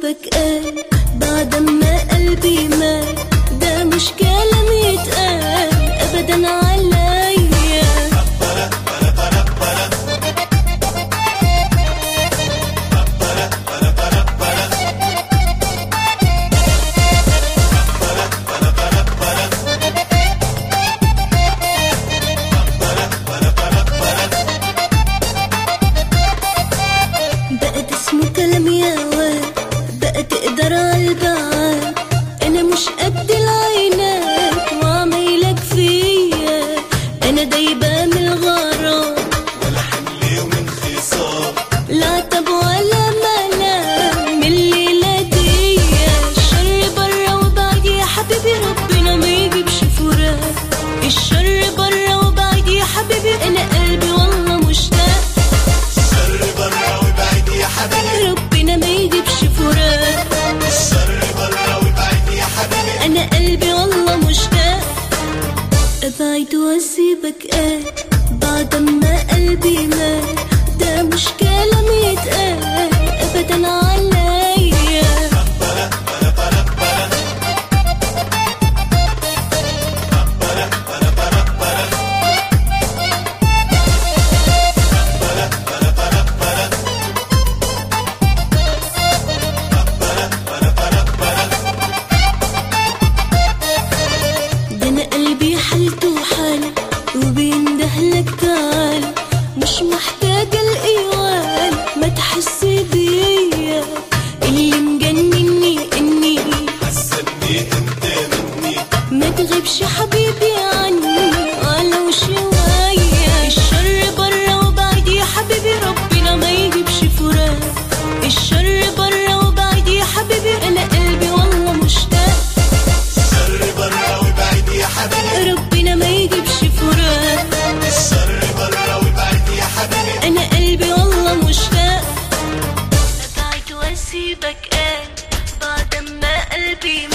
واسيبك قال بعد ما قلبي مات ده مش كلام يتقال ابدا عليا بقت اسمه كلام يا واد بقى تقدر عالبعاد انا مش قد العينات وعمايلك فيا انا دايبه من الغرام ولا حمل ومن خصام لا عتب ولا ملام من الليلة دي الشر برا وبعد يا حبيبي ربنا ما يجيبش فراق الشر برا وبعد يا حبيبي انا قلبي والله مشتاق الشر برا وبعيد يا حبيبي ربنا ما يجيبش فراق الشر برا وبعيد يا حبيبي انا قلبي والله مشتاق ابعد واسيبك قال بعد ما قلبي مات ده مش كلام يتقال ابدا عليا ده انا قلبي حالته حالة وبيندهلك تعال مش محتاجة الايوان ما تحس بيا اللي مجنني اني حسني انت مني ما تغيبش حبيبي عني ولو شوية الشر برا وبعد يا حبيبي ربنا ما يجيبش فراق الشر برا وبعد يا حبيبي انا قلبي والله مشتاق الشر برا وبعيد يا حبيبي ربنا ما يجيبش فراق الشر برا وبعيد يا حبيبي انا قلبي والله مشتاق ابعد واسيبك قال بعد ما قلبي